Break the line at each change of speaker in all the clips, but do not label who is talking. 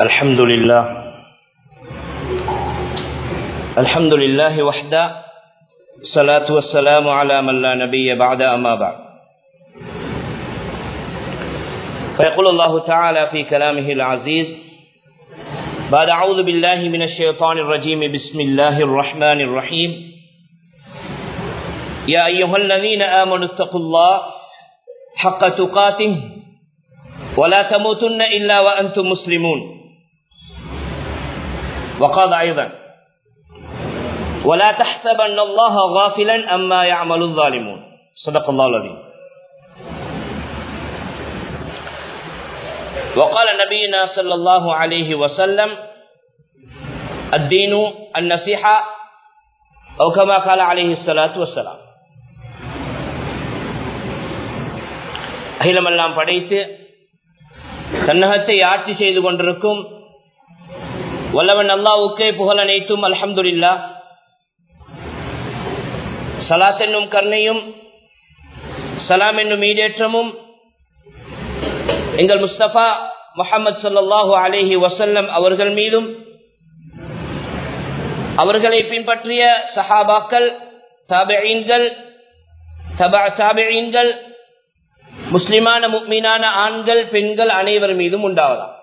الحمد لله الحمد لله وحده الصلاة والسلام على من لا نبي بعد أما بعد فيقول الله تعالى في كلامه العزيز بعد أعوذ بالله من الشيطان الرجيم بسم الله الرحمن الرحيم يا أيها الذين آمنوا اتقوا الله حق تقاته ولا تموتن إلا وأنتم مسلمون وقال أيضا ولا تحسبن الله غافلا أما يعمل الظالمون صدق الله العظيم وقال نبينا صلى الله عليه وسلم الدين النصيحة أو كما قال عليه الصلاة والسلام அகிலமெல்லாம் படைத்து தன்னகத்தை ஆட்சி செய்து கொண்டிருக்கும் வல்லவன் அல்லாவுக்கே புகழ் அனைத்தும் அல்ஹம்துல்லா சலாத் என்னும் கருணையும் சலாம் என்னும் ஈடேற்றமும் எங்கள் முஸ்தபா முகமது சல்லாஹூ அலேஹி வசல்லம் அவர்கள் மீதும் அவர்களை பின்பற்றிய சஹாபாக்கள் தாபெயீன்கள் தபா தாபெயீன்கள் முஸ்லிமான முக்மீனான ஆண்கள் பெண்கள் அனைவர் மீதும் உண்டாவதாம்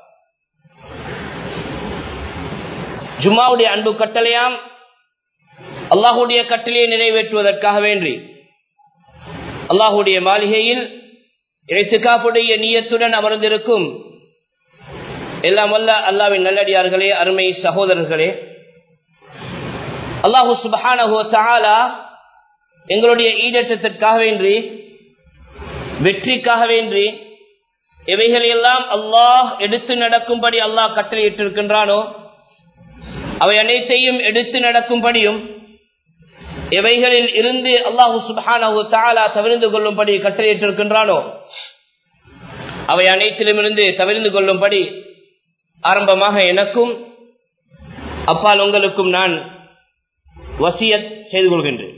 ஜும்மாவுடைய அன்பு கட்டளையாம் அல்லாஹுடைய கட்டளையை நிறைவேற்றுவதற்காக வேண்டி அல்லாஹுடைய மாளிகையில் எழுத்துக்காப்புடைய நீயத்துடன் அமர்ந்திருக்கும் எல்லாம் வல்ல அல்லாவின் நல்லடியார்களே அருமை சகோதரர்களே அல்லாஹூ சுபஹானா எங்களுடைய ஈடேற்றத்திற்காக வேண்டி வெற்றிக்காக வேண்டி எவைகளெல்லாம் அல்லாஹ் எடுத்து நடக்கும்படி அல்லாஹ் கட்டளையிட்டிருக்கின்றானோ அவை அனைத்தையும் எடுத்து நடக்கும்படியும் எவைகளில் இருந்து அல்லாஹு சுபானு தாலா தவிர்ந்து கொள்ளும்படி கட்டளையிட்டிருக்கின்றானோ அவை அனைத்திலும் இருந்து தவிர்ந்து கொள்ளும்படி ஆரம்பமாக எனக்கும் அப்பால் உங்களுக்கும் நான் வசியத் செய்து கொள்கின்றேன்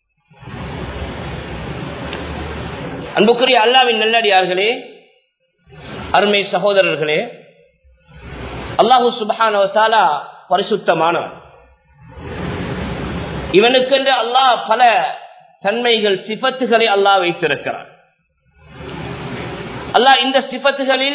அன்புக்குரிய அல்லாவின் நல்லடியார்களே அருமை சகோதரர்களே அல்லாஹு சுபஹானோ தாலா பரிசுத்தமானவன் இவனுக்கென்று அல்லாஹ் பல தன்மைகள் சிபத்துகளை அல்லாஹ் வைத்திருக்கிறான் அல்லாஹ் இந்த சிபத்துகளில்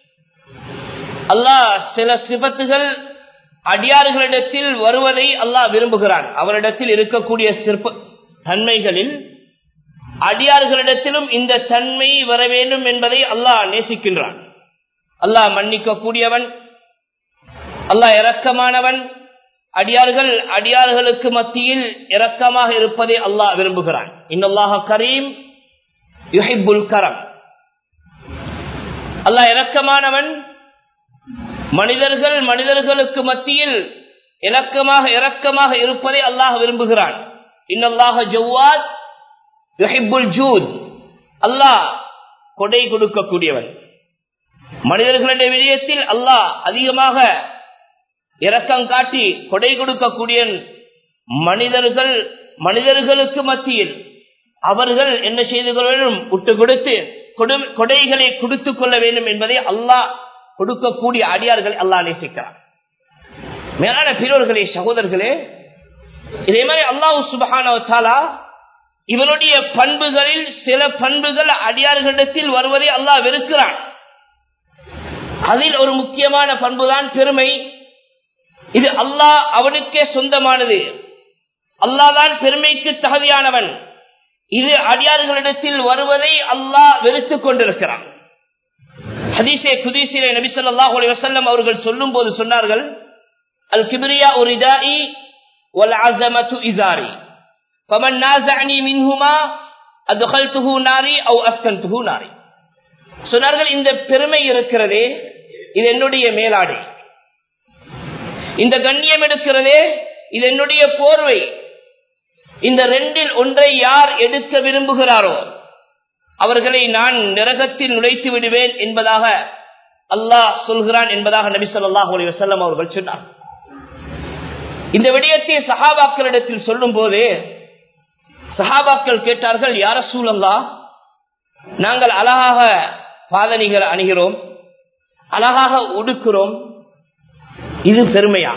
அல்லாஹ் சில சிபத்துகள் அடியார்களிடத்தில் வருவதை அல்லாஹ் விரும்புகிறான் அவரிடத்தில் இருக்கக்கூடிய சிற்ப தன்மைகளில் அடியார்களிடத்திலும் இந்த தன்மை வர வேண்டும் என்பதை அல்லாஹ் நேசிக்கின்றான் அல்லாஹ் மன்னிக்க கூடியவன் அல்லாஹ் இரக்கமானவன் அடியார்கள் அடியார்களுக்கு மத்தியில் இரக்கமாக இருப்பதை அல்லாஹ் விரும்புகிறான் இன்னல்லாஹ கரீம் யுஹிபுல் கரம் அல்லாஹ் இரக்கமானவன் மனிதர்கள் மனிதர்களுக்கு மத்தியில் இலக்கமாக இரக்கமாக இருப்பதை அல்லாஹ் விரும்புகிறான் இன்னல்லாஹ ஜவ்வாத் ஜூத் அல்லாஹ் கொடை கொடுக்கக்கூடியவன் மனிதர்களுடைய விடயத்தில் அல்லாஹ் அதிகமாக இரக்கம் காட்டி கொடை கொடுக்கக்கூடிய மனிதர்கள் மனிதர்களுக்கு மத்தியில் அவர்கள் என்ன செய்து கொள்ள வேண்டும் விட்டு கொடுத்து கொடைகளை கொடுத்துக் கொள்ள வேண்டும் என்பதை அல்லாஹ் கொடுக்கக்கூடிய அடியார்களை அல்லாஹ் நேசிக்கிறார் மேலான பிறர்களே சகோதரர்களே இதே மாதிரி அல்லாஹு சுபஹானா இவனுடைய பண்புகளில் சில பண்புகள் அடியார்களிடத்தில் வருவதை அல்லாஹ் வெறுக்கிறான் அதில் ஒரு முக்கியமான பண்புதான் பெருமை இது அல்லாஹ் அவனுக்கே சொந்தமானது அல்லாஹ் தான் பெருமைக்கு தகுதியானவன் இது அடியார்களிடத்தில் வருவதை அல்லாஹ் வெறுத்துக் கொண்டிருக்கிறான் ஹதீசே குதீசிலே நபி சொல்லாஹ் வசல்லம் அவர்கள் சொல்லும் போது சொன்னார்கள் அல் கிபிரியா ஒரு இதாயி ஒல் அசமத்து இசாரி فمن نازعني منهما ادخلته ناري او اسكنته ناري சொன்னார்கள் இந்த பெருமை இருக்கிறதே இது என்னுடைய மேலாடை இந்த கண்ணியம் எடுக்கிறதே இது என்னுடைய போர்வை இந்த ரெண்டில் ஒன்றை யார் எடுக்க விரும்புகிறாரோ அவர்களை நான் நரகத்தில் நுழைத்து விடுவேன் என்பதாக அல்லாஹ் சொல்கிறான் என்பதாக நபி சொல்லாஹ் அலி வசல்லம் அவர்கள் சொன்னார் இந்த விடயத்தை சஹாபாக்களிடத்தில் சொல்லும் போது சஹாபாக்கள் கேட்டார்கள் யார சூழல்லா நாங்கள் அழகாக பாதணிகள் அணுகிறோம் அழகாக உடுக்கிறோம் இது பெருமையா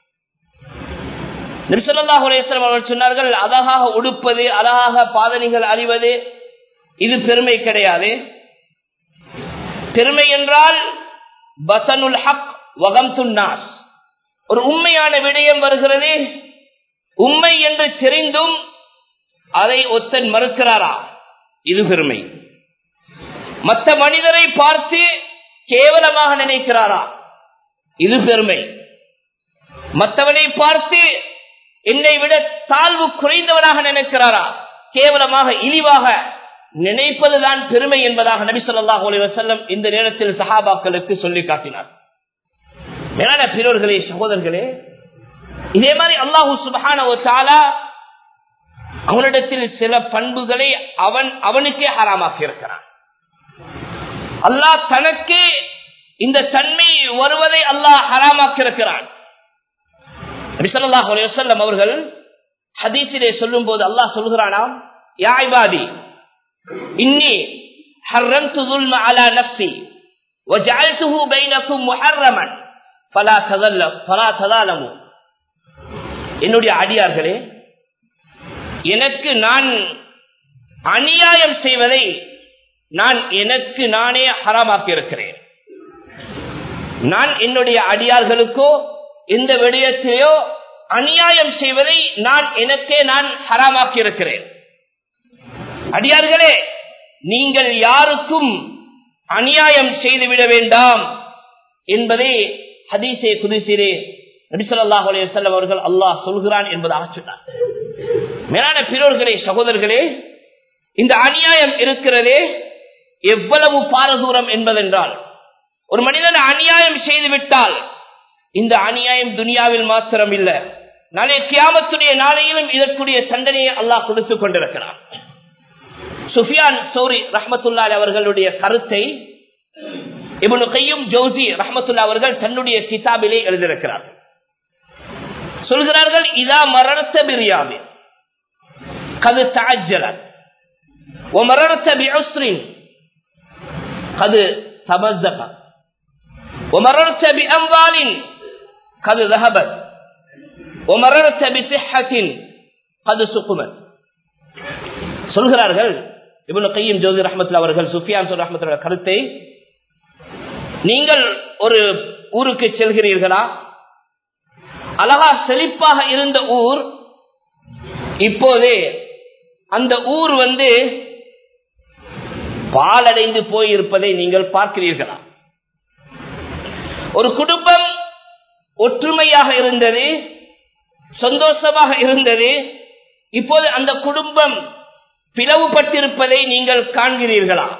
நிமிஷல்லாஹ் அலேஸ்வரம் அவர்கள் சொன்னார்கள் அழகாக உடுப்பது அழகாக பாதணிகள் அறிவது இது பெருமை கிடையாது பெருமை என்றால் பசனுல் ஹக் வகம் துன்னாஸ் ஒரு உண்மையான விடயம் வருகிறது உண்மை என்று தெரிந்தும் அதை ஒத்தன் மறுக்கிறாரா இது பெருமை மற்ற மனிதரை பார்த்து கேவலமாக நினைக்கிறாரா இது பெருமை மற்றவனை பார்த்து என்னை விட தாழ்வு குறைந்தவனாக நினைக்கிறாரா கேவலமாக இழிவாக நினைப்பதுதான் பெருமை என்பதாக நபி சொல்லாஹ் வசல்லம் இந்த நேரத்தில் சஹாபாக்களுக்கு சொல்லி காட்டினார் மேலான பிறர்களே சகோதரர்களே இதே மாதிரி அல்லாஹூ சுபஹான அவனிடத்தில் சில பண்புகளை அவன் அவனுக்கே ஹராமாக்கி இருக்கிறான் அல்லாஹ் தனக்கு இந்த தன்மை வருவதை அல்லாஹ் ஹராமாக்கி இருக்கிறான் வசல்லம் அவர்கள் ஹதீசிலே சொல்லும் போது அல்லாஹ் சொல்கிறானாம் யாய்பாதி இன்னி حرمت ظلم على نفسي وجعلته بينكم محرما فلا تظلم فلا تظالموا என்னுடைய அடியார்களே எனக்கு நான் அநியாயம் செய்வதை நான் எனக்கு நானே ஹராமாக்கி இருக்கிறேன் நான் என்னுடைய அடியார்களுக்கோ எந்த விடயத்திலேயோ அநியாயம் செய்வதை நான் எனக்கே நான் ஹராமாக்கி இருக்கிறேன் அடியார்களே நீங்கள் யாருக்கும் அநியாயம் செய்துவிட வேண்டாம் என்பதை ஹதீசே குதிசிரே நபிசல்லாஹ் அலையம் அவர்கள் அல்லாஹ் சொல்கிறான் என்பதாக சொன்னார் மேலான பிறர்களே சகோதரர்களே இந்த அநியாயம் இருக்கிறதே எவ்வளவு பாரதூரம் என்பதென்றால் ஒரு மனிதன் அநியாயம் செய்து விட்டால் இந்த அநியாயம் துனியாவில் மாத்திரம் இல்ல நாளைய கியாமத்துடைய நாளையிலும் இதற்குரிய தண்டனையை அல்லாஹ் கொடுத்துக் கொண்டிருக்கிறான் சுஃபியான் சௌரி ரஹமத்துல்லா அவர்களுடைய கருத்தை இவனு கையும் ஜோசி ரஹமத்துல்லா அவர்கள் தன்னுடைய கிதாபிலே எழுதியிருக்கிறார்கள் சொல்கிறார்கள் இதா மரணத்த பிரியாமி கது தாஜல ومررت بعسر قد تمزق ومررت بأموال قد ذهبت ومررت بصحة قد سقمت சொல்கிறார்கள் இவனு கையும் ஜோதி ரஹமத்துல அவர்கள் சுஃபியான் சொல் ரஹமத்துல கருத்தை நீங்கள் ஒரு ஊருக்கு செல்கிறீர்களா அழகா செழிப்பாக இருந்த ஊர் இப்போது அந்த ஊர் வந்து பாலடைந்து போயிருப்பதை நீங்கள் பார்க்கிறீர்களா ஒரு குடும்பம் ஒற்றுமையாக இருந்தது சந்தோஷமாக இருந்தது இப்போது அந்த குடும்பம் பிளவுபட்டிருப்பதை நீங்கள் காண்கிறீர்களா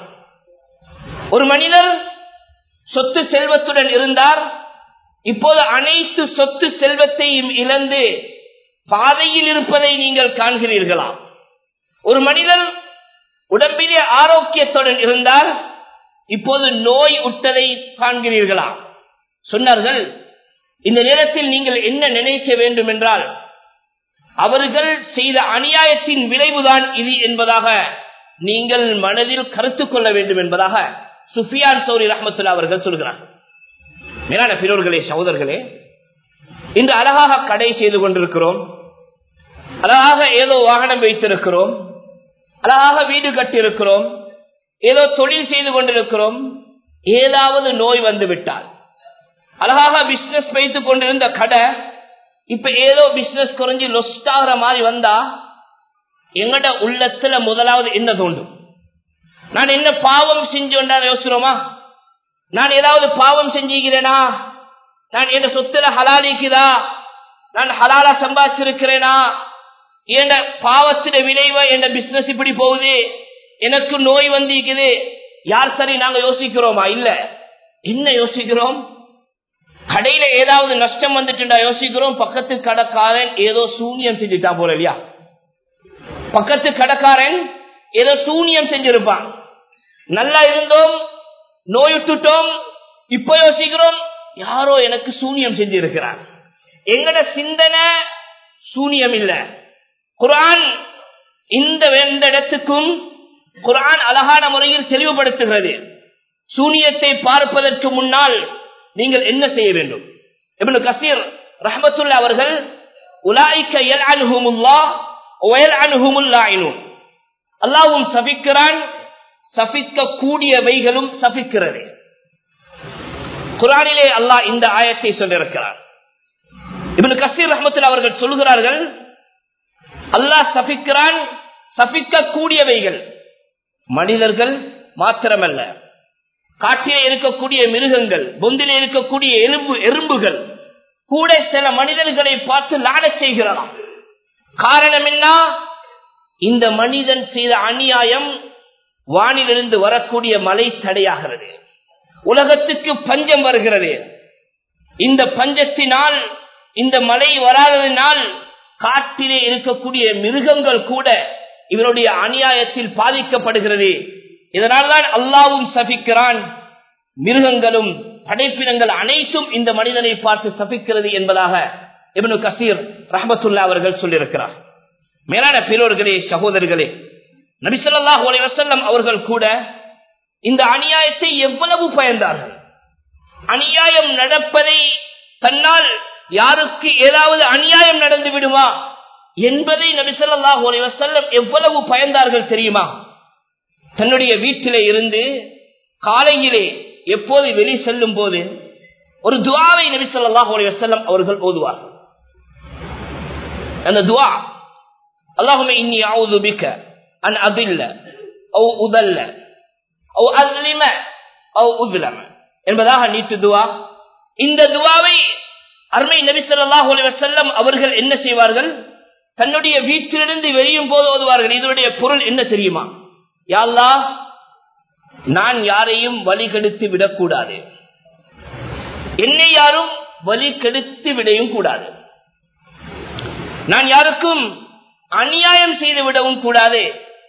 ஒரு மனிதர் சொத்து செல்வத்துடன் இருந்தார் இப்போது அனைத்து சொத்து செல்வத்தையும் இழந்து பாதையில் இருப்பதை நீங்கள் காண்கிறீர்களா ஒரு மனிதர் உடம்பிலே ஆரோக்கியத்துடன் இருந்தால் இப்போது நோய் உட்டதை காண்கிறீர்களா சொன்னார்கள் இந்த நேரத்தில் நீங்கள் என்ன நினைக்க வேண்டும் என்றால் அவர்கள் செய்த அநியாயத்தின் விளைவுதான் இது என்பதாக நீங்கள் மனதில் கருத்து கொள்ள வேண்டும் என்பதாக சுஃபியான் சௌரி ரஹமத்துல்லா அவர்கள் சொல்கிறார்கள் மேலான பிறோர்களே சகோதரர்களே இன்று அழகாக கடை செய்து கொண்டிருக்கிறோம் அழகாக ஏதோ வாகனம் வைத்திருக்கிறோம் அழகாக வீடு கட்டியிருக்கிறோம் ஏதோ தொழில் செய்து கொண்டிருக்கிறோம் ஏதாவது நோய் வந்து விட்டால் அழகாக பிசினஸ் வைத்துக் கொண்டிருந்த கடை இப்ப ஏதோ பிசினஸ் குறைஞ்சி லொஸ்ட் ஆகிற மாதிரி வந்தா எங்கட உள்ளத்துல முதலாவது என்ன தோண்டும் நான் என்ன பாவம் செஞ்சோண்டா யோசிக்கிறோமா நான் ஏதாவது பாவம் செஞ்சுக்கிறேனா நான் என்ன சொத்துல ஹலாலிக்குதா நான் ஹலாலா சம்பாதிச்சிருக்கிறேனா என் பாவத்திட விளைவா என் பிசினஸ் இப்படி போகுது எனக்கு நோய் வந்திருக்குது யார் சரி நாங்க யோசிக்கிறோமா இல்ல என்ன யோசிக்கிறோம் கடையில ஏதாவது நஷ்டம் வந்துட்டுண்டா யோசிக்கிறோம் பக்கத்து கடைக்காரன் ஏதோ சூன்யம் செஞ்சுட்டா போல இல்லையா பக்கத்து கடைக்காரன் ஏதோ சூன்யம் செஞ்சிருப்பான் நல்லா இருந்தோம் நோயுட்டுட்டோம் இப்ப யோசிக்கிறோம் யாரோ எனக்கு சூன்யம் செஞ்சிருக்கிறார் எங்கட சிந்தனை சூன்யம் இல்ல குரான் இந்த எந்த இடத்துக்கும் குரான் அழகான முறையில் தெளிவுபடுத்துகிறது சூனியத்தை பார்ப்பதற்கு முன்னால் நீங்கள் என்ன செய்ய வேண்டும் இப்னு கசீர் ரஹமத்துல்லா அவர்கள் உலாய்க்க எல் அனுகுமுல்லா ஒயல் அனுகுமுல்லாயினும் அல்லாவும் சபிக்கிறான் சபிக்க கூடியவைகளும் சபிக்கிறது குரானிலே அல்லாஹ் இந்த ஆயத்தை சொல்லியிருக்கிறார் இவனு கசீர் ரஹமத்தில் அவர்கள் சொல்கிறார்கள் அல்லாஹ் சபிக்கிறான் சபிக்க கூடியவைகள் மனிதர்கள் மாத்திரமல்ல காட்டிலே இருக்கக்கூடிய மிருகங்கள் பொந்திலே இருக்கக்கூடிய எறும்பு எறும்புகள் கூட சில மனிதர்களை பார்த்து லாட செய்கிறான் காரணம் என்ன இந்த மனிதன் செய்த அநியாயம் வானிலிருந்து வரக்கூடிய மழை தடையாகிறது உலகத்துக்கு பஞ்சம் வருகிறது இந்த பஞ்சத்தினால் இந்த மழை வராததினால் காட்டிலே இருக்கக்கூடிய மிருகங்கள் கூட இவருடைய அநியாயத்தில் பாதிக்கப்படுகிறது இதனால்தான் அல்லாவும் சபிக்கிறான் மிருகங்களும் படைப்பினங்கள் அனைத்தும் இந்த மனிதனை பார்த்து சபிக்கிறது என்பதாக இவனு கசீர் ரஹமத்துல்லா அவர்கள் சொல்லியிருக்கிறார் மேலான பெரியோர்களே சகோதரர்களே நபிசல்லாஹ் வசல்லம் அவர்கள் கூட இந்த அநியாயத்தை எவ்வளவு பயந்தார்கள் அநியாயம் நடப்பதை தன்னால் யாருக்கு ஏதாவது அநியாயம் நடந்து விடுமா என்பதை நபிசல்லாஹ் வசல்லம் எவ்வளவு பயந்தார்கள் தெரியுமா தன்னுடைய வீட்டிலே இருந்து காலையிலே எப்போது வெளி செல்லும் போது ஒரு துவாவை நபி சொல்லாஹ் வசல்லம் அவர்கள் ஓதுவார்கள் அந்த துவா அல்லாஹுமே இன்னி அவுது பிக்க அன் அதில்ல அவு உதல்ல அவு அஸ்லிம அவு உதுலம என்பதாக நீட்டு துவா இந்த துவாவை அருமை நபி சொல்லாஹ் வசல்லம் அவர்கள் என்ன செய்வார்கள் தன்னுடைய வீட்டிலிருந்து வெளியும் போது ஓதுவார்கள் இதனுடைய பொருள் என்ன தெரியுமா யாழ்லா நான் யாரையும் வழி கெடுத்து விடக்கூடாது என்னை யாரும் வழி கெடுத்து விடையும் கூடாது நான் யாருக்கும் அநியாயம் செய்து விடவும் கூடாது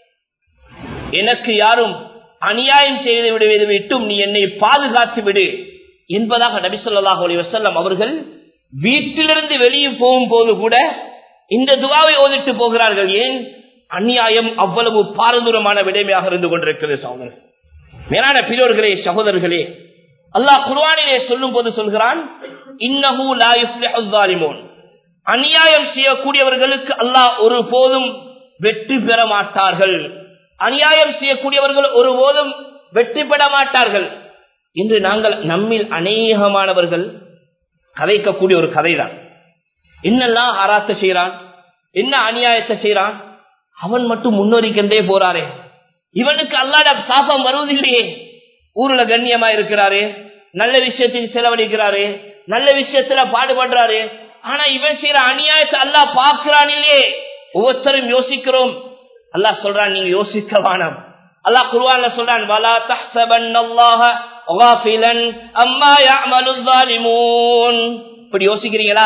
எனக்கு யாரும் அநியாயம் செய்து விடுவதை விட்டும் நீ என்னை பாதுகாத்து விடு என்பதாக நபிசல்லாஹ் அலி வசல்லம் அவர்கள் வீட்டிலிருந்து வெளியே போகும் போது கூட இந்த துவாவை ஓதிட்டு போகிறார்கள் ஏன் அநியாயம் அவ்வளவு பாரதூரமான விடைமையாக இருந்து கொண்டிருக்கிறது சகோதரர் மேலான பிரியோர்களே சகோதரர்களே அல்லாஹ் குர்வானிலே சொல்லும் போது சொல்கிறான் இன்னஹூ லாயுமோன் அநியாயம் செய்யக்கூடியவர்களுக்கு அல்லாஹ் ஒரு போதும் வெற்றி பெற மாட்டார்கள் அநியாயம் செய்யக்கூடியவர்கள் ஒருபோதும் வெற்றி பெற மாட்டார்கள் இன்று நாங்கள் நம்மில் அநேகமானவர்கள் கதைக்கக்கூடிய ஒரு கதைதான் என்னெல்லாம் ஆராத்த செய்யறான் என்ன அநியாயத்தை செய்யறான் அவன் மட்டும் முன்னோரிக்கின்றே போறாரே இவனுக்கு அல்லாட சாபம் வருவதில்லையே ஊர்ல கண்ணியமா இருக்கிறாரு நல்ல விஷயத்துக்கு செலவழிக்கிறாரு நல்ல விஷயத்துல பாடுபடுறாரு ஆனா இவன் செய்யற அநியாயத்தை அல்லா பாக்குறான் இல்லையே ஒவ்வொருத்தரும் யோசிக்கிறோம் அல்லாஹ் சொல்றான் நீங்க யோசிக்க வேணாம் அல்லாஹ் குருவான்ல சொல்றான் வலா தஹ்சபன்னல்லாஹ காஃபிலன் அம்மா யஅமலு ஸாலிமூன் இப்படி யோசிக்கிறீங்களா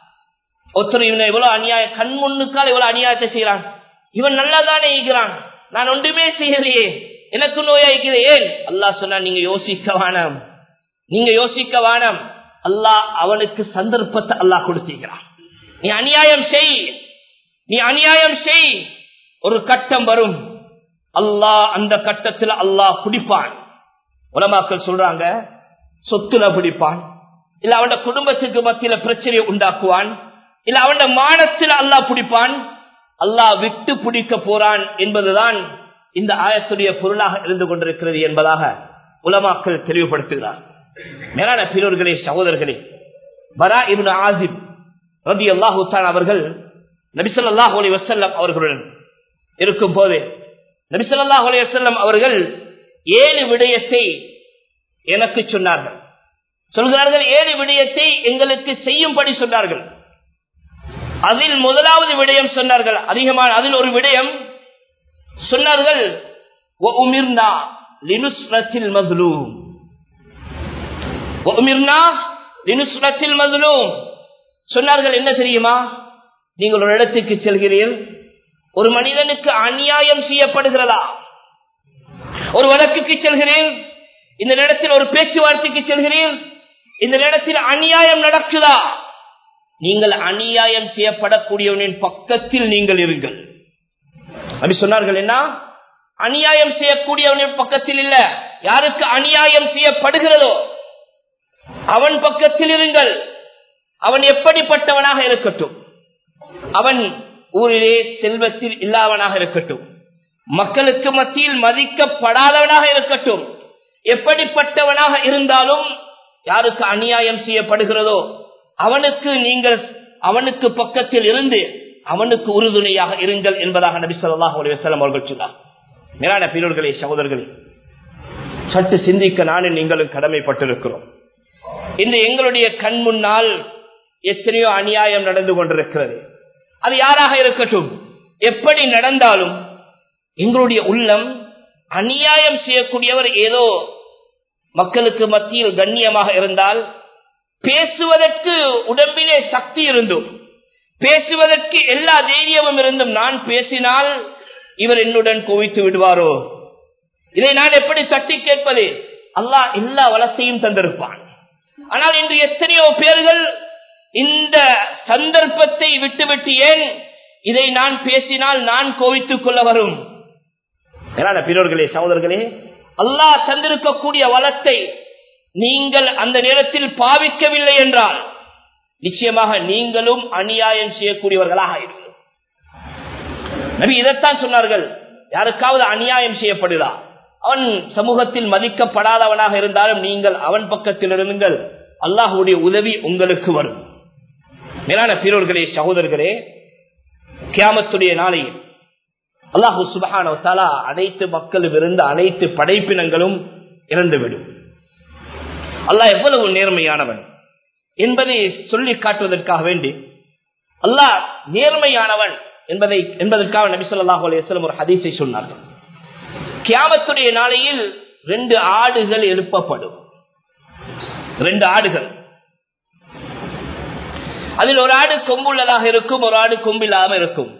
ஒருத்தர் இவனை எவ்வளவு அநியாயம் கண் முன்னுக்கால் இவ்வளவு அநியாயத்தை செய்யறான் இவன் நல்லாதானே இருக்கிறான் நான் ஒன்றுமே செய்யலையே எனக்கு நோயாய்க்குது ஏன் அல்லாஹ் சொன்னா நீங்க யோசிக்க வேணாம் நீங்க யோசிக்க வேணாம் அல்லாஹ் அவனுக்கு சந்தர்ப்பத்தை அல்லாஹ் கொடுத்திருக்கிறான் நீ அநியாயம் செய் நீ அநியாயம் செய் ஒரு கட்டம் வரும் அல்லாஹ் அந்த கட்டத்தில் அல்லாஹ் பிடிப்பான் உலமாக்கள் சொல்றாங்க சொத்துல பிடிப்பான் இல்ல அவன் குடும்பத்துக்கு மத்தியில பிரச்சனையை உண்டாக்குவான் இல்ல அவன் மானத்தில் அல்லாஹ் பிடிப்பான் அல்லாஹ் விட்டு பிடிக்க போறான் என்பதுதான் இந்த ஆயத்துடைய பொருளாக இருந்து கொண்டிருக்கிறது என்பதாக உலமாக்கள் தெளிவுபடுத்துகிறார் மேலான பிறர்களே சகோதரர்களே பரா இப்னு ஆசிப் ரதி அல்லாஹு அவர்கள் நபிசல்லாஹ் அலி வசல்லம் அவர்களுடன் இருக்கும் போது நபிசல்லாஹ் அலி வசல்லம் அவர்கள் ஏழு விடயத்தை எனக்கு சொன்னார்கள் சொல்கிறார்கள் ஏழு விடயத்தை எங்களுக்கு செய்யும்படி சொன்னார்கள் அதில் முதலாவது விடயம் சொன்னார்கள் அதிகமான அதில் ஒரு விடயம் சொன்னார்கள் சொன்னார்கள் என்ன தெரியுமா நீங்கள் ஒரு இடத்துக்கு செல்கிறீர்கள் ஒரு மனிதனுக்கு அநியாயம் செய்யப்படுகிறதா ஒரு வழக்குக்கு செல்கிறேன் இந்த இடத்தில் ஒரு பேச்சுவார்த்தைக்கு செல்கிறேன் இந்த இடத்தில் அநியாயம் நடக்குதா நீங்கள் அநியாயம் செய்யப்படக்கூடியவனின் பக்கத்தில் நீங்கள் இருங்கள் அப்படி சொன்னார்கள் என்ன அநியாயம் செய்யக்கூடியவனின் பக்கத்தில் இல்ல யாருக்கு அநியாயம் செய்யப்படுகிறதோ அவன் பக்கத்தில் இருங்கள் அவன் எப்படிப்பட்டவனாக இருக்கட்டும் அவன் ஊரிலே செல்வத்தில் இல்லாதவனாக இருக்கட்டும் மக்களுக்கு மத்தியில் மதிக்கப்படாதவனாக இருக்கட்டும் எப்படிப்பட்டவனாக இருந்தாலும் யாருக்கு அநியாயம் செய்யப்படுகிறதோ அவனுக்கு நீங்கள் அவனுக்கு பக்கத்தில் இருந்து அவனுக்கு உறுதுணையாக இருங்கள் என்பதாக நபி சொல்லாஹ் அலுவலம் அவர்கள் சொன்னார் மேலான பீரர்களே சகோதரர்களே சற்று சிந்திக்க நானும் நீங்களும் கடமைப்பட்டிருக்கிறோம் இந்த எங்களுடைய கண் முன்னால் எத்தனையோ அநியாயம் நடந்து கொண்டிருக்கிறது அது யாராக இருக்கட்டும் எப்படி நடந்தாலும் எங்களுடைய உள்ளம் அநியாயம் செய்யக்கூடியவர் ஏதோ மக்களுக்கு மத்தியில் கண்ணியமாக இருந்தால் பேசுவதற்கு உடம்பிலே சக்தி இருந்தும் பேசுவதற்கு எல்லா தைரியமும் இருந்தும் நான் பேசினால் இவர் என்னுடன் குவித்து விடுவாரோ இதை நான் எப்படி தட்டி கேட்பது அல்லாஹ் எல்லா வளத்தையும் தந்திருப்பான் ஆனால் இன்று எத்தனையோ பேர்கள் இந்த சந்தர்ப்பத்தை விட்டுவிட்டு ஏன் இதை நான் பேசினால் நான் கோவித்துக் கொள்ள வரும் பிறர்களே சகோதரர்களே அல்லாஹ் தந்திருக்கக்கூடிய வளத்தை நீங்கள் அந்த நேரத்தில் பாவிக்கவில்லை என்றால் நிச்சயமாக நீங்களும் அநியாயம் செய்யக்கூடியவர்களாக இருக்கும் நபி இதைத்தான் சொன்னார்கள் யாருக்காவது அநியாயம் செய்யப்படுதா அவன் சமூகத்தில் மதிக்கப்படாதவனாக இருந்தாலும் நீங்கள் அவன் பக்கத்தில் இருந்துங்கள் அல்லாஹுடைய உதவி உங்களுக்கு வரும் மேலான பீரோர்களே சகோதரர்களே கியாமத்துடைய நாளையில் அல்லாஹு சுபஹான தாலா அனைத்து மக்களும் இருந்த அனைத்து படைப்பினங்களும் இறந்துவிடும் அல்லாஹ் எவ்வளவு நேர்மையானவன் என்பதை சொல்லி காட்டுவதற்காக வேண்டி அல்லாஹ் நேர்மையானவன் என்பதை என்பதற்காக நபி சொல்லாஹு அலையம் ஒரு ஹதீஸை சொன்னார்கள் கியாமத்துடைய நாளையில் ரெண்டு ஆடுகள் எழுப்பப்படும் ரெண்டு ஆடுகள் அதில் ஒரு ஆடு கொம்புள்ளதாக இருக்கும் ஒரு ஆடு கொம்பில்லாம இருக்கும்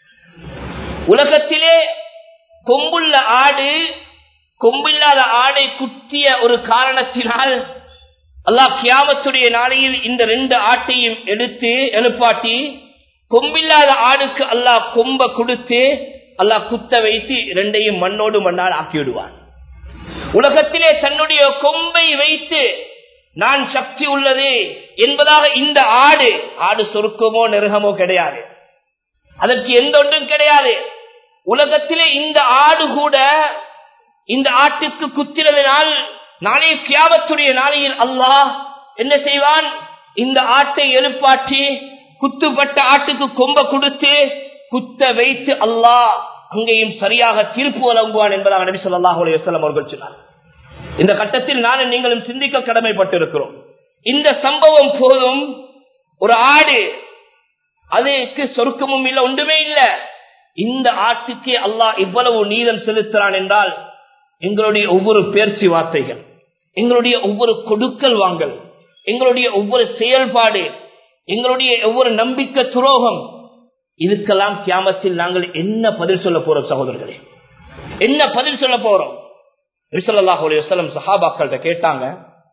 உலகத்திலே கொம்புள்ள ஆடு கொம்பில்லாத ஆடை குத்திய ஒரு காரணத்தினால் அல்லாஹ் கியாமத்துடைய நாளையில் இந்த ரெண்டு ஆட்டையும் எடுத்து எழுப்பாட்டி கொம்பில்லாத ஆடுக்கு அல்லாஹ் கொம்ப கொடுத்து அல்லாஹ் குத்த வைத்து ரெண்டையும் மண்ணோடு மண்ணால் ஆக்கிவிடுவான் உலகத்திலே தன்னுடைய கொம்பை வைத்து நான் சக்தி உள்ளது என்பதாக இந்த ஆடு ஆடு சொருக்கமோ நெருகமோ கிடையாது அதற்கு எந்த ஒன்றும் கிடையாது உலகத்திலே இந்த ஆடு கூட இந்த ஆட்டுக்கு குத்திரதினால் நாளைய கியாமத்துடைய நாளையில் அல்லாஹ் என்ன செய்வான் இந்த ஆட்டை எழுப்பாற்றி குத்துப்பட்ட ஆட்டுக்கு கொம்ப கொடுத்து குத்த வைத்து அல்லாஹ் அங்கேயும் சரியாக தீர்ப்பு வழங்குவான் என்பதாக நபி சொல்லாஹ் அலையம் அவர்கள் சொன்னார் இந்த கட்டத்தில் நானும் நீங்களும் சிந்திக்க கடமைப்பட்டிருக்கிறோம் இந்த சம்பவம் போதும் ஒரு ஆடு அதுக்கு சொருக்கமும் இல்லை ஒன்றுமே இல்லை இந்த ஆட்டுக்கே அல்லாஹ் இவ்வளவு நீதம் செலுத்துறான் என்றால் எங்களுடைய ஒவ்வொரு பேர்ச்சி வார்த்தைகள் எங்களுடைய ஒவ்வொரு கொடுக்கல் வாங்கல் எங்களுடைய ஒவ்வொரு செயல்பாடு எங்களுடைய ஒவ்வொரு நம்பிக்கை துரோகம் இதுக்கெல்லாம் கியாமத்தில் நாங்கள் என்ன பதில் சொல்ல போறோம் சகோதரர்களே என்ன பதில் சொல்ல போறோம் ரிசல்லாஹுலம் சஹாபாக்கள்கிட்ட கேட்டாங்க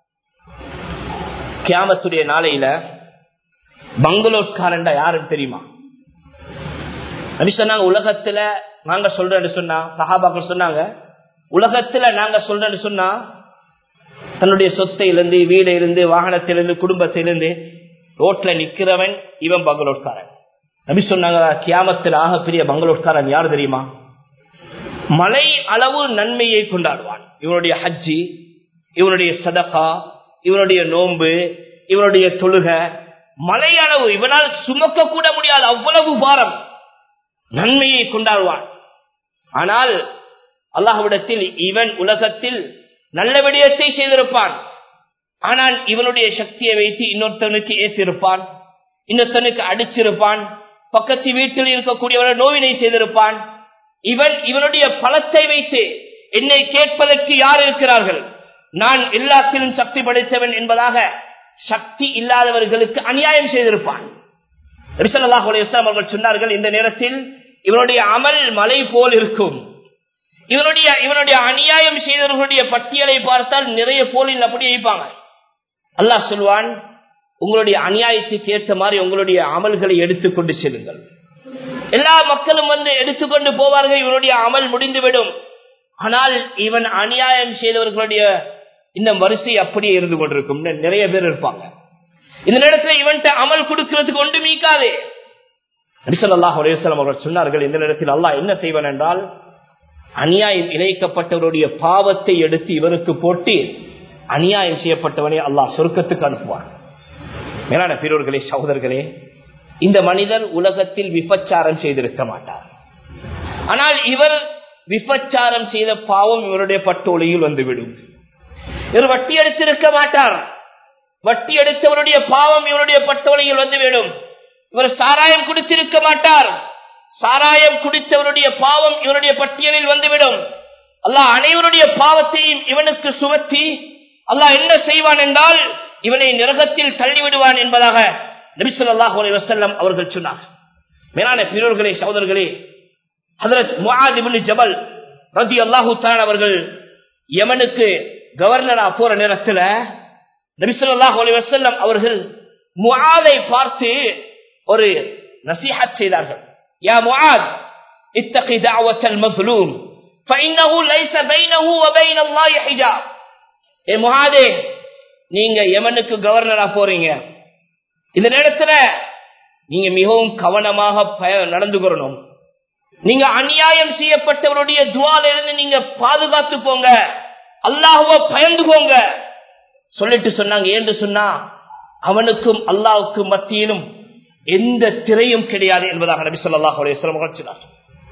கியாமத்துடைய நாளையில பங்களோட்காரண்டா யாருன்னு தெரியுமா நபி சொன்னாங்க உலகத்துல நாங்க சொல்றேன்னு சொன்னா சஹாபாக்கள் சொன்னாங்க உலகத்துல நாங்க சொல்றேன்னு சொன்னா தன்னுடைய சொத்தையிலிருந்து வீடு இருந்து வாகனத்திலிருந்து குடும்பத்திலிருந்து ரோட்ல நிக்கிறவன் இவன் பங்களோட்காரன் நபி சொன்னாங்க கியாமத்தில் ஆகப்பெரிய பங்களோட்காரன் யார் தெரியுமா மலை அளவு நன்மையை கொண்டாடுவான் இவனுடைய ஹஜ்ஜி இவனுடைய சதகா இவனுடைய நோன்பு இவனுடைய தொழுக மலை அளவு இவனால் சுமக்க கூட முடியாது அவ்வளவு பாரம் நன்மையை கொண்டாடுவான் ஆனால் அல்லாஹ்விடத்தில் இவன் உலகத்தில் நல்ல விடயத்தை செய்திருப்பான் ஆனால் இவனுடைய சக்தியை வைத்து இன்னொருத்தனுக்கு ஏற்றிருப்பான் இன்னொருத்தனுக்கு அடிச்சிருப்பான் பக்கத்து வீட்டில் இருக்கக்கூடியவரை நோவினை செய்திருப்பான் இவன் இவனுடைய பலத்தை வைத்து என்னை கேட்பதற்கு யார் இருக்கிறார்கள் நான் எல்லாத்திலும் சக்தி படைத்தவன் என்பதாக சக்தி இல்லாதவர்களுக்கு அநியாயம் செய்திருப்பான் அவர்கள் சொன்னார்கள் இந்த நேரத்தில் இவனுடைய அமல் மலை போல் இருக்கும் இவனுடைய இவனுடைய அநியாயம் செய்தவர்களுடைய பட்டியலை பார்த்தால் நிறைய போலில் அப்படி வைப்பாங்க அல்லாஹ் சொல்வான் உங்களுடைய அநியாயத்துக்கு ஏற்ற மாதிரி உங்களுடைய அமல்களை எடுத்துக்கொண்டு செல்லுங்கள் எல்லா மக்களும் வந்து எடுத்துக்கொண்டு போவார்கள் இவனுடைய அமல் முடிந்துவிடும் ஆனால் இவன் அநியாயம் செய்தவர்களுடைய இந்த வரிசை அப்படியே இருந்து கொண்டிருக்கும் நிறைய பேர் இருப்பாங்க இந்த நேரத்துல இவன்ட்ட அமல் கொடுக்கிறதுக்கு ஒன்று மீக்காது நபிசல்லாஹ் அலையம் அவர்கள் சொன்னார்கள் இந்த நேரத்தில் அல்லாஹ் என்ன செய்வான் என்றால் அநியாயம் இழைக்கப்பட்டவருடைய பாவத்தை எடுத்து இவருக்கு போட்டு அநியாயம் செய்யப்பட்டவனை அல்லாஹ் சொர்க்கத்துக்கு அனுப்புவான் மேலான பெரியோர்களே சகோதரர்களே இந்த மனிதர் உலகத்தில் விபச்சாரம் செய்திருக்க மாட்டார் ஆனால் இவர் விபச்சாரம் செய்த பாவம் இவருடைய பட்டோலையில் வந்துவிடும் இவர் வட்டி எடுத்திருக்க மாட்டார் வட்டி எடுத்தவருடைய பாவம் இவருடைய பட்டோலையில் வந்துவிடும் இவர் சாராயம் குடித்திருக்க மாட்டார் சாராயம் குடித்தவருடைய பாவம் இவருடைய பட்டியலில் வந்துவிடும் அல்லாஹ் அனைவருடைய பாவத்தையும் இவனுக்கு சுமத்தி அல்லாஹ் என்ன செய்வான் என்றால் இவனை நரகத்தில் தள்ளிவிடுவான் என்பதாக நபிசுல்லாஹ் வசல்லம் அவர்கள் சொன்னார் மேலான பிறர்களே சகோதரர்களே ஹதரத் முஆதிபின் ஜபல் ரதி அல்லாஹு அவர்கள் யமனுக்கு கவர்னரா போற நேரத்தில் நபிசுல்லாஹ் வசல்லம் அவர்கள் முஆதை பார்த்து ஒரு நசீஹத் செய்தார்கள் யா முஆத் இத்தகி தஅவத்தல் மஸ்லூம் فإنه ليس بينه وبين الله حجاب ஏ முஹாதே நீங்க யமனுக்கு கவர்னரா போறீங்க இந்த நேரத்துல நீங்க மிகவும் கவனமாக நடந்துக்கிறணும் நீங்க அநியாயம் செய்யப்பட்டவருடைய துவால இருந்து நீங்க பாதுகாத்து போங்க அல்லாஹுவ பயந்துக்கோங்க சொல்லிட்டு சொன்னாங்க ஏன்று சொன்னா அவனுக்கும் அல்லாவுக்கும் மத்தியிலும் எந்த திரையும் கிடையாது என்பதாக நபி சொல்லாஹ் சொன்னார்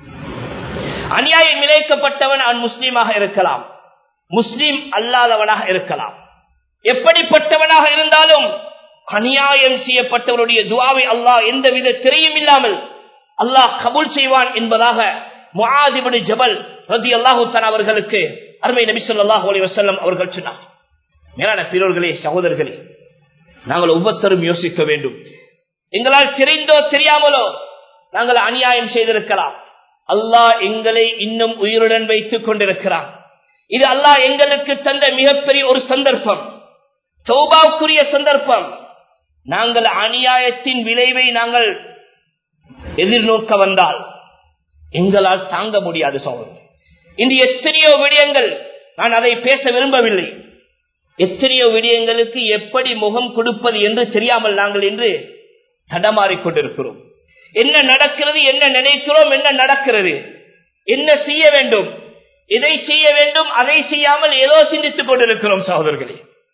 அநியாயம் இழைக்கப்பட்டவன் அவன் முஸ்லீமாக இருக்கலாம் முஸ்லீம் அல்லாதவனாக இருக்கலாம் எப்படிப்பட்டவனாக இருந்தாலும் அநியாயம் செய்யப்பட்டவருடைய துவாவை அல்லாஹ் எந்த வித திரையும் இல்லாமல் அல்லாஹ் கபூல் செய்வான் என்பதாக முஆதிபனு ஜபல் ரதி அல்லாஹு அவர்களுக்கு அருமை நபி சொல்லாஹு அலி வசல்லம் அவர்கள் சொன்னார் மேலான பிறர்களே சகோதரர்களே நாங்கள் ஒவ்வொருத்தரும் யோசிக்க வேண்டும் எங்களால் தெரிந்தோ தெரியாமலோ நாங்கள் அநியாயம் செய்திருக்கலாம் அல்லாஹ் எங்களை இன்னும் உயிருடன் வைத்துக் கொண்டிருக்கிறான் இது அல்லாஹ் எங்களுக்கு தந்த மிகப்பெரிய ஒரு சந்தர்ப்பம் சௌபாவுக்குரிய சந்தர்ப்பம் நாங்கள் அநியாயத்தின் விளைவை நாங்கள் எதிர்நோக்க வந்தால் எங்களால் தாங்க முடியாது சோதனை இன்று எத்தனையோ விடயங்கள் நான் அதை பேச விரும்பவில்லை எத்தனையோ விடயங்களுக்கு எப்படி முகம் கொடுப்பது என்று தெரியாமல் நாங்கள் இன்று தடமாறிக்கொண்டிருக்கிறோம் என்ன நடக்கிறது என்ன நினைக்கிறோம் என்ன நடக்கிறது என்ன செய்ய வேண்டும் இதை செய்ய வேண்டும் அதை செய்யாமல் ஏதோ சிந்தித்துக் கொண்டிருக்கிறோம் சகோதரர்களே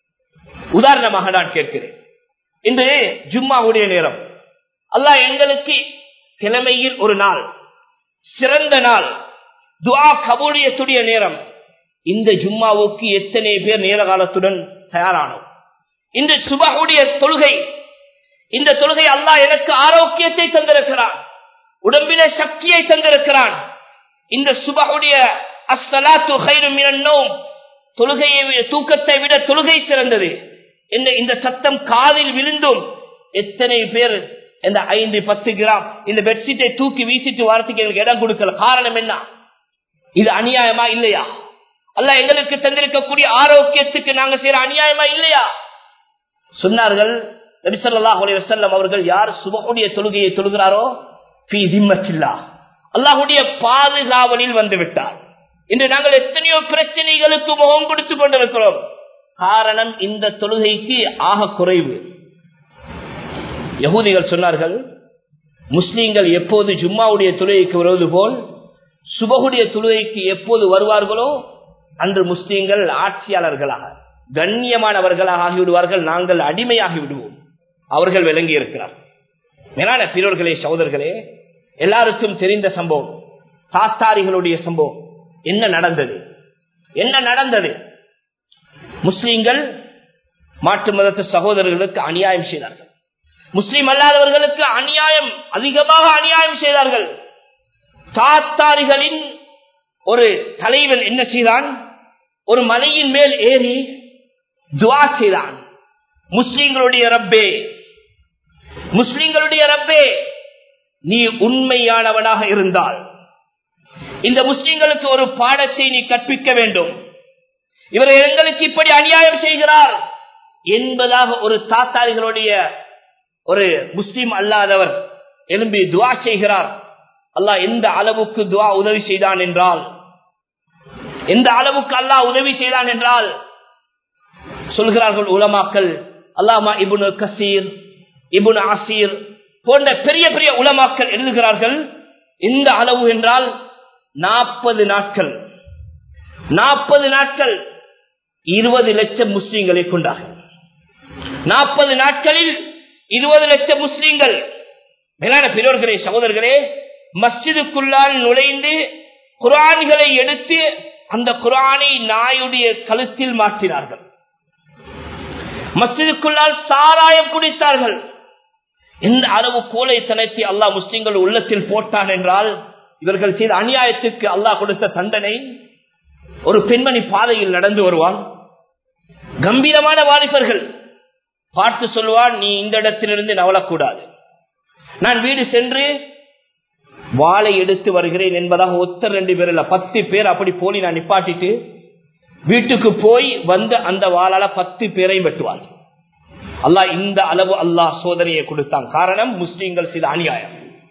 உதாரணமாக நான் கேட்கிறேன் இன்று ஜும்மாவுடைய நேரம் அல்லாஹ் எங்களுக்கு கிழமையில் ஒரு நாள் சிறந்த நாள் துவா கபூலியத்துடைய நேரம் இந்த ஜும்மாவுக்கு எத்தனை பேர் நேர காலத்துடன் தயாரானோம் இந்த சுபகுடைய தொழுகை இந்த தொழுகை அல்லாஹ் எனக்கு ஆரோக்கியத்தை தந்திருக்கிறான் உடம்பில சக்தியை தந்திருக்கிறான் இந்த சுபகுடைய அஸ்ஸலாத்து ஹைரும் மினன்னோம் தொழுகையை விட தூக்கத்தை விட தொழுகை சிறந்தது என்ற இந்த சத்தம் காதில் விழுந்தும் எத்தனை பேர் இந்த ஐந்து பத்து கிராம் இந்த பெட்ஷீட்டை தூக்கி வீசிட்டு வரத்துக்கு எங்களுக்கு இடம் கொடுக்கல காரணம் என்ன இது அநியாயமா இல்லையா அல்ல எங்களுக்கு தந்திருக்கக்கூடிய ஆரோக்கியத்துக்கு நாங்க செய்யற அநியாயமா இல்லையா சொன்னார்கள் நபிசல்லாஹ் வசல்லம் அவர்கள் யார் சுபகுடைய தொழுகையை தொழுகிறாரோ பி திம்மச்சில்லா அல்லாஹுடைய பாதுகாவலில் வந்து விட்டார் இன்று நாங்கள் எத்தனையோ பிரச்சனைகளுக்கு முகம் கொடுத்துக் கொண்டிருக்கிறோம் காரணம் இந்த தொழுகைக்கு ஆக குறைவு யகூதிகள் சொன்னார்கள் முஸ்லீம்கள் எப்போது ஜும்மாவுடைய தொழுகைக்கு வருவது போல் சுபகுடைய தொழுகைக்கு எப்போது வருவார்களோ அன்று முஸ்லீம்கள் ஆட்சியாளர்களாக கண்ணியமானவர்களாக ஆகிவிடுவார்கள் நாங்கள் அடிமையாகி விடுவோம் அவர்கள் விளங்கி இருக்கிறார் மேலான பிறர்களே சகோதரர்களே எல்லாருக்கும் தெரிந்த சம்பவம் தாத்தாரிகளுடைய சம்பவம் என்ன நடந்தது என்ன நடந்தது முஸ்லீம்கள் மாற்று மதத்து சகோதரர்களுக்கு அநியாயம் செய்தார்கள் முஸ்லீம் அல்லாதவர்களுக்கு அநியாயம் அதிகமாக அநியாயம் செய்தார்கள் தாத்தாரிகளின் ஒரு தலைவன் என்ன செய்தான் ஒரு மலையின் மேல் ஏறி துவா செய்தான் முஸ்லிம்களுடைய ரப்பே முஸ்லிம்களுடைய ரப்பே நீ உண்மையானவனாக இருந்தால் இந்த முஸ்லிம்களுக்கு ஒரு பாடத்தை நீ கற்பிக்க வேண்டும் இவர் எங்களுக்கு இப்படி அநியாயம் செய்கிறார் என்பதாக ஒரு தாத்தாரிகளுடைய ஒரு முஸ்லிம் அல்லாதவர் எழும்பி துவா செய்கிறார் அல்லாஹ் எந்த அளவுக்கு துவா உதவி செய்தான் என்றால் எந்த அளவுக்கு அல்லாஹ் உதவி செய்தான் என்றால் சொல்கிறார்கள் உலமாக்கள் அல்லாமா இபுனு கசீர் இபுன் ஆசீர் போன்ற பெரிய பெரிய உலமாக்கள் எழுதுகிறார்கள் இந்த அளவு என்றால் நாற்பது நாட்கள் நாற்பது நாட்கள் இருபது லட்சம் முஸ்லீம்களை கொண்டார்கள் நாற்பது நாட்களில் இருபது லட்சம் முஸ்லீம்கள் மேலான பெரியோர்களே சகோதரர்களே மஸ்ஜிதுக்குள்ளால் நுழைந்து குரான்களை எடுத்து அந்த குரானை நாயுடைய கழுத்தில் மாற்றினார்கள் மஸ்ஜிதுக்குள்ளால் சாராயம் குடித்தார்கள் எந்த அளவு கோலைத்தனத்தை அல்லாஹ் முஸ்லிம்கள் உள்ளத்தில் போட்டான் என்றால் இவர்கள் செய்த அநியாயத்துக்கு அல்லாஹ் கொடுத்த தண்டனை ஒரு பெண்மணி பாதையில் நடந்து வருவான் கம்பீரமான வாலிபர்கள் பார்த்து சொல்வான் நீ இந்த இடத்திலிருந்து நவளக்கூடாது நான் வீடு சென்று வாளை எடுத்து வருகிறேன் என்பதாக ஒத்தர் ரெண்டு பேர் இல்ல பத்து பேர் அப்படி போலி நான் நிப்பாட்டிட்டு வீட்டுக்கு போய் வந்து அந்த வாளால பத்து பேரையும் வெட்டுவார் அல்லாஹ் இந்த அளவு அல்லாஹ் சோதனையை கொடுத்தான் காரணம் முஸ்லீம்கள் செய்த அநியாயம்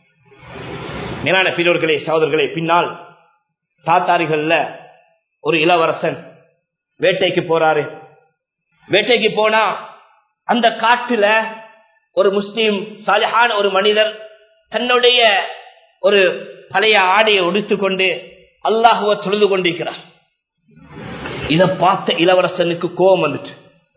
மேலான பெரியோர்களே சகோதரர்களே பின்னால் தாத்தாரிகள்ல ஒரு இளவரசன் வேட்டைக்கு போறாரு வேட்டைக்கு போனா அந்த காட்டுல ஒரு முஸ்லீம் சாலிஹான ஒரு மனிதர் தன்னுடைய ஒரு பழைய ஆடையை உடுத்துக்கொண்டு அல்லாஹுவ தொழுது கொண்டிருக்கிறார் இதை பார்த்த இளவரசனுக்கு கோபம் வந்துட்டு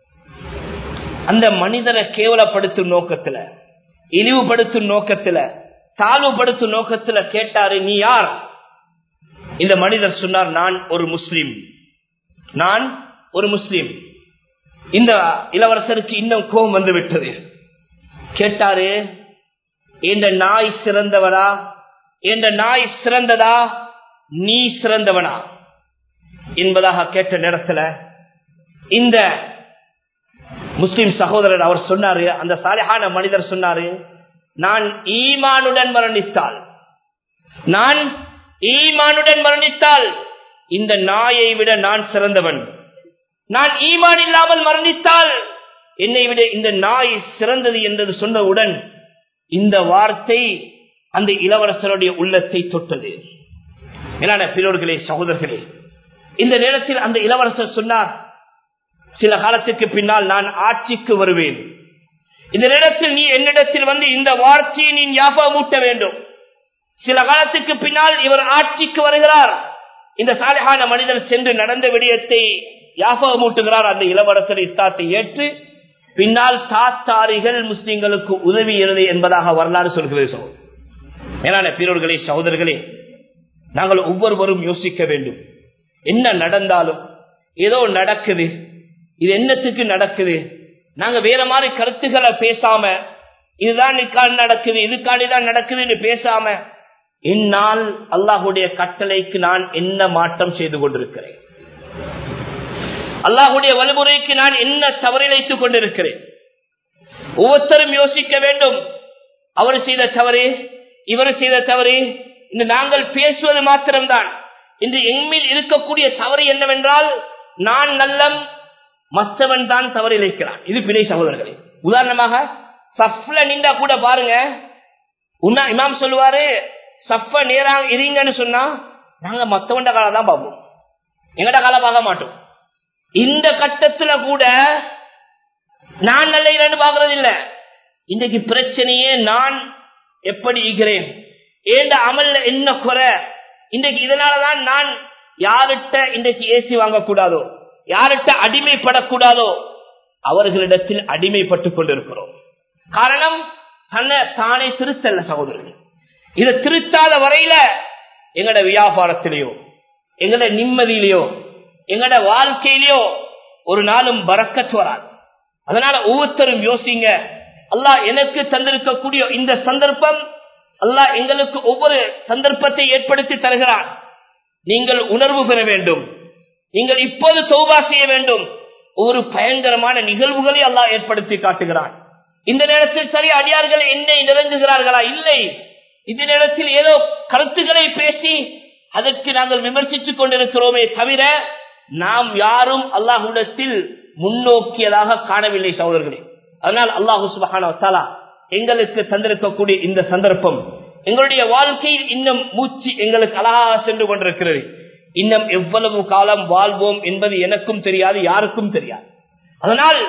அந்த மனிதரை கேவலப்படுத்தும் நோக்கத்துல இழிவுபடுத்தும் நோக்கத்துல தாழ்வுபடுத்தும் நோக்கத்துல கேட்டாரு நீ யார் இந்த மனிதர் சொன்னார் நான் ஒரு முஸ்லீம் நான் ஒரு முஸ்லீம் இந்த இளவரசருக்கு இன்னும் கோபம் வந்து விட்டது கேட்டாரு இந்த நாய் சிறந்தவனா இந்த நாய் சிறந்ததா நீ சிறந்தவனா என்பதாக கேட்ட நேரத்தில் இந்த முஸ்லிம் சகோதரர் அவர் சொன்னாரு அந்த சாலையான மனிதர் சொன்னாரு நான் ஈமானுடன் மரணித்தால் நான் ஈமானுடன் மரணித்தால் இந்த நாயை விட நான் சிறந்தவன் நான் ஈமான் இல்லாமல் மரணித்தால் என்னை விட இந்த நாய் சிறந்தது என்றது சொன்னவுடன் இந்த வார்த்தை அந்த இளவரசருடைய உள்ளத்தை தொட்டது மேலான பிறோர்களே சகோதரர்களே இந்த நேரத்தில் அந்த இளவரசர் சொன்னார் சில காலத்துக்கு பின்னால் நான் ஆட்சிக்கு வருவேன் இந்த நேரத்தில் நீ என்னிடத்தில் வந்து இந்த வார்த்தையை நீ ஞாபகமூட்ட வேண்டும் சில காலத்துக்கு பின்னால் இவர் ஆட்சிக்கு வருகிறார் இந்த சாலையான மனிதர் சென்று நடந்த விடயத்தை ஞாபகமூட்டுகிறார் அந்த இளவரசர் இஸ்லாத்தை ஏற்று பின்னால் தாத்தாரிகள் முஸ்லிம்களுக்கு உதவியது என்பதாக வரலாறு சொல்கிறது மேலான பிறர்களே சகோதரர்களே நாங்கள் ஒவ்வொருவரும் யோசிக்க வேண்டும் என்ன நடந்தாலும் ஏதோ நடக்குது இது என்னத்துக்கு நடக்குது நாங்க வேற மாதிரி கருத்துக்களை பேசாம இதுதான் நடக்குது இதுக்காண்டிதான் நடக்குதுன்னு பேசாம என்னால் அல்லாஹுடைய கட்டளைக்கு நான் என்ன மாற்றம் செய்து கொண்டிருக்கிறேன் அல்லாஹுடைய வழிமுறைக்கு நான் என்ன தவறிழைத்துக் கொண்டிருக்கிறேன் ஒவ்வொருத்தரும் யோசிக்க வேண்டும் அவர் செய்த தவறு இவர் செய்த தவறு இன்று நாங்கள் பேசுவது மாத்திரம்தான் இன்று எம்மில் இருக்கக்கூடிய தவறு என்னவென்றால் நான் நல்லம் மற்றவன் தான் தவறிழைக்கிறான் இது பிழை சகோதரர்களே உதாரணமாக சஃப்ல நின்றா கூட பாருங்க உன்னா இமாம் சொல்லுவாரு சஃப நேரா இருங்கன்னு சொன்னா நாங்க மத்தவண்ட காலம் தான் பார்ப்போம் எங்கட காலம் பார்க்க மாட்டோம் இந்த கட்டத்துல கூட நான் நல்ல இல்லைன்னு பாக்குறது இல்ல இன்றைக்கு பிரச்சனையே நான் எப்படி இருக்கிறேன் ஏண்ட அமல்ல என்ன குறை இன்றைக்கு இதனாலதான் நான் யார்கிட்ட இன்றைக்கு ஏசி வாங்கக்கூடாதோ யார்கிட்ட அடிமைப்படக்கூடாதோ அவர்களிடத்தில் அடிமைப்பட்டுக் கொண்டிருக்கிறோம் காரணம் தன்னை தானே திருத்தல்ல சகோதரர்கள் இதை திருத்தாத வரையில எங்கட வியாபாரத்திலேயோ எங்கட நிம்மதியிலேயோ எங்கட வாழ்க்கையிலேயோ ஒரு நாளும் பறக்கத்து வராது அதனால ஒவ்வொருத்தரும் யோசிங்க அல்லாஹ் எனக்கு தந்திருக்கக்கூடிய இந்த சந்தர்ப்பம் அல்லாஹ் எங்களுக்கு ஒவ்வொரு சந்தர்ப்பத்தை ஏற்படுத்தி தருகிறான் நீங்கள் உணர்வு பெற வேண்டும் நீங்கள் இப்போது சௌபா செய்ய வேண்டும் ஒரு பயங்கரமான நிகழ்வுகளை அல்லாஹ் ஏற்படுத்தி காட்டுகிறான் இந்த நேரத்தில் சரி அடியார்கள் என்னை நிறைஞ்சுகிறார்களா இல்லை இந்த நேரத்தில் ஏதோ கருத்துக்களை பேசி அதற்கு நாங்கள் விமர்சித்துக் கொண்டிருக்கிறோமே தவிர நாம் யாரும் அல்லாஹுடத்தில் முன்னோக்கியதாக காணவில்லை சகோதரர்களே அதனால் அல்லாஹு சுபகான எங்களுக்கு தந்திருக்கக்கூடிய இந்த சந்தர்ப்பம் எங்களுடைய வாழ்க்கையில் இன்னும் மூச்சு எங்களுக்கு அழகாக சென்று கொண்டிருக்கிறது இன்னும் எவ்வளவு காலம் வாழ்வோம் என்பது எனக்கும் தெரியாது யாருக்கும் தெரியாது அதனால்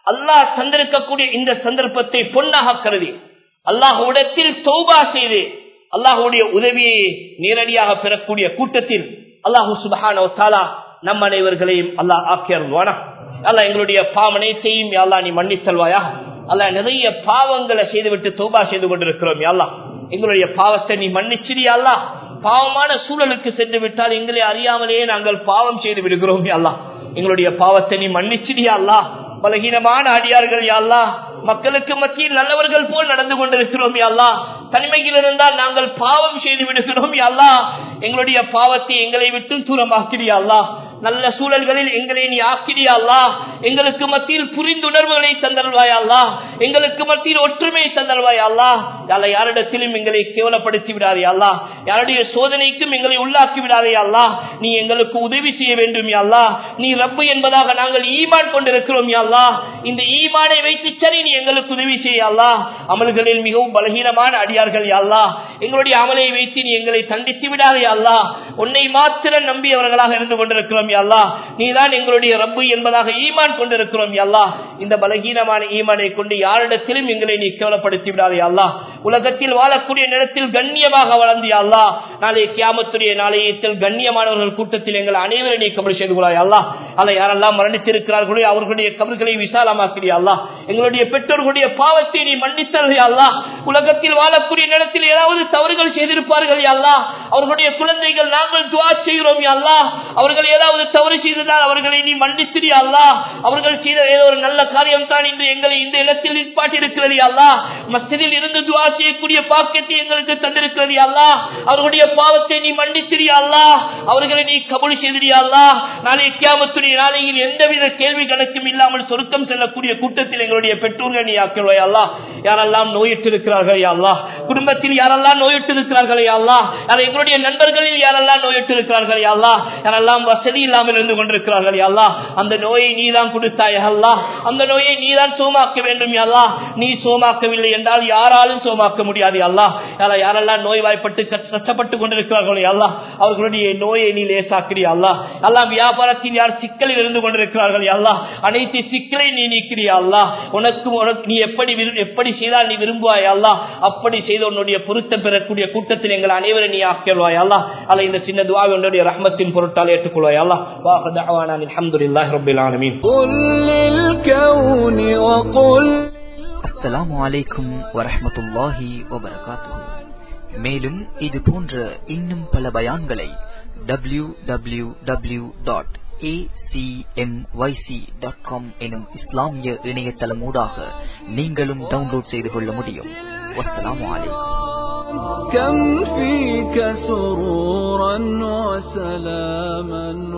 அல்லாஹ் தந்திருக்கக்கூடிய இந்த சந்தர்ப்பத்தை பொன்னாக கருதி அல்லாஹுடத்தில் தௌபா செய்து அல்லாஹுடைய உதவியை நேரடியாக பெறக்கூடிய கூட்டத்தில் அல்லாஹு சுபஹானோ தாலா நம் அனைவர்களையும் அல்லாஹ் ஆக்கியருவானா அல்லாஹ் எங்களுடைய பாவனைத்தையும் அல்லா நீ மன்னித்தல்வாயா அல்லாஹ் நிறைய பாவங்களை செய்துவிட்டு தௌபா செய்து கொண்டிருக்கிறோம் யாழ்லா எங்களுடைய பாவத்தை நீ மன்னிச்சிரியா அல்லாஹ் பாவமான சூழலுக்கு சென்று விட்டால் எங்களை அறியாமலேயே நாங்கள் பாவம் செய்து விடுகிறோம் அல்லா எங்களுடைய பாவத்தை நீ மன்னிச்சிடியா அல்லா பலகீனமான அடியார்கள் யாழ்லா மக்களுக்கு மத்தியில் நல்லவர்கள் போல் நடந்து கொண்டிருக்கிறோம் யாழ்லா தனிமையில் இருந்தால் நாங்கள் பாவம் செய்து விடுகிறோம் யாழ்லா எங்களுடைய பாவத்தை எங்களை விட்டும் தூரமாக்கிறியா அல்லா நல்ல சூழல்களில் எங்களை நீ ஆக்கிறியா அல்லா எங்களுக்கு மத்தியில் புரிந்துணர்வுகளை தந்தல்வாயா அல்லா எங்களுக்கு மத்தியில் ஒற்றுமை தந்தல்வாயா அல்லா யால யாரிடத்திலும் எங்களை கேவலப்படுத்தி விடாதே அல்லா யாருடைய சோதனைக்கும் எங்களை உள்ளாக்கி விடாதே அல்லா நீ எங்களுக்கு உதவி செய்ய வேண்டும் யாழ்லா நீ ரப்பு என்பதாக நாங்கள் ஈமான் கொண்டிருக்கிறோம் யாழ்லா இந்த ஈமானை வைத்து சரி நீ எங்களுக்கு உதவி செய்ய அல்லா அமல்களில் மிகவும் பலகீனமான அடியார்கள் யாழ்லா எங்களுடைய அமலை வைத்து நீ எங்களை தண்டித்து விடாதே அல்லா உன்னை மாத்திரம் நம்பியவர்களாக இருந்து கொண்டிருக்கிறோம் யாழ்லா நீதான் எங்களுடைய ரப்பு என்பதாக ஈமான் கொண்டிருக்கிறோம் யாழ்லா இந்த பலகீனமான ஈமானை கொண்டு யாரிடத்திலும் எங்களை நீ கேவலப்படுத்தி விடாதே அல்லா உலகத்தில் வாழக்கூடிய நேரத்தில் கண்ணியமாக வளர்ந்து அல்லா நாளை கியாமத்துடைய நாளையத்தில் கண்ணியமானவர்கள் கூட்டத்தில் எங்கள் அனைவரும் நீ கபடி செய்து கொள்ளாய் அல்லா அல்ல யாரெல்லாம் மரணித்திருக்கிறார்களோ அவர்களுடைய கபர்களை விசாலமாக்கிறியா அல்லா எங்களுடைய பெற்றோர்களுடைய பாவத்தை நீ மன்னித்தல்கள் அல்லா உலகத்தில் வாழக்கூடிய நேரத்தில் ஏதாவது தவறுகள் செய்திருப்பார்கள் அல்லா அவர்களுடைய குழந்தைகள் நாங்கள் துவா செய்கிறோம் அல்லா அவர்கள் ஏதாவது தவறு செய்ததால் அவர்களை நீ மன்னித்திரி அல்லா அவர்கள் செய்த ஏதோ ஒரு நல்ல காரியம் தான் இன்று எங்களை இந்த இடத்தில் நிற்பாட்டி இருக்கிறது அல்லா மஸ்ஜிதில் இருந்து துவா செய்யக்கூடிய பாக்கியத்தை எங்களுக்கு தந்திருக்கிறது அல்லா அவர்களுடைய பாவத்தை நீ மன்னித்திரி அல்லா அவர்களை நீ கபுள் செய்திரியா அல்லா நாளை கியாமத்துடைய நாளையில் எந்தவித கேள்வி கணக்கும் இல்லாமல் சொருக்கம் செல்லக்கூடிய கூட்டத்தில் எங்களுடைய பெற்றோர்கள் நீ ஆக்கிடுவாய் அல்லா யாரெல்லாம் நோயிட்டு இருக்கிறார்கள் அல்லா குடும்பத்தில் யாரெல்லாம் நோயிட்டு இருக்கிறார்கள் அல்லா எங்களுடைய நண்பர்களில் யாரெல்லாம் நோயிட்டு இருக்கிறார்கள் அல்லா யாரெல்லாம் வசதி இல்லாமல் இருந்து கொண்டிருக்கிறார்கள் அல்லா அந்த நோயை நீதான் கொடுத்தாய் அல்லா அந்த நோயை நீதான் சோமாக்க வேண்டும் அல்லா நீ சோமாக்கவில்லை என்றால் யாராலும் சோமாக்க முடியாது அல்லா யாரெல்லாம் நோய் வாய்ப்பட்டு கஷ்டப்பட்டு கொண்டிருக்கிறார்கள் அல்லா அவர்களுடைய நோயை நீ லேசாக்கிறியா அல்லா எல்லாம் வியாபாரத்தில் யார் சிக்கலில் இருந்து கொண்டிருக்கிறார்கள் அல்லா அனைத்து சிக்கலை நீ நீக்கிறியா அல்லா உனக்கு உனக்கு நீ எப்படி எப்படி செய்தால் நீ விரும்புவாய் அல்லா அப்படி செய்த உன்னுடைய பொருத்தம் பெறக்கூடிய கூட்டத்தில் எங்கள் அனைவரும் நீ ஆக்கிடுவாய் அல்லா அல்ல இந்த சின்ன துவாவை உன்னுடைய ரஹ்மத்தின் பொருட்டால் ஏற்றுக்கொள்வாய் அல்லா வாஹ தஅவானா அல்ஹம்துலில்லாஹி ரப்பில் ஆலமீன்
قل للكون وقل
அஸ்ஸலாமு அலைக்கும் வரஹ்மத்துல்லாஹி வபரகாத்துஹு மேலும் இது போன்ற இன்னும் பல பயான்களை டபிள்யூ டபிள்யூ டபிள்யூ டாட் எனும் இஸ்லாமிய இணையதளமூடாக நீங்களும் டவுன்லோட் செய்து கொள்ள முடியும் வஸ்ஸலாமு அலைக்கும்
كم فيك سرورا وسلاما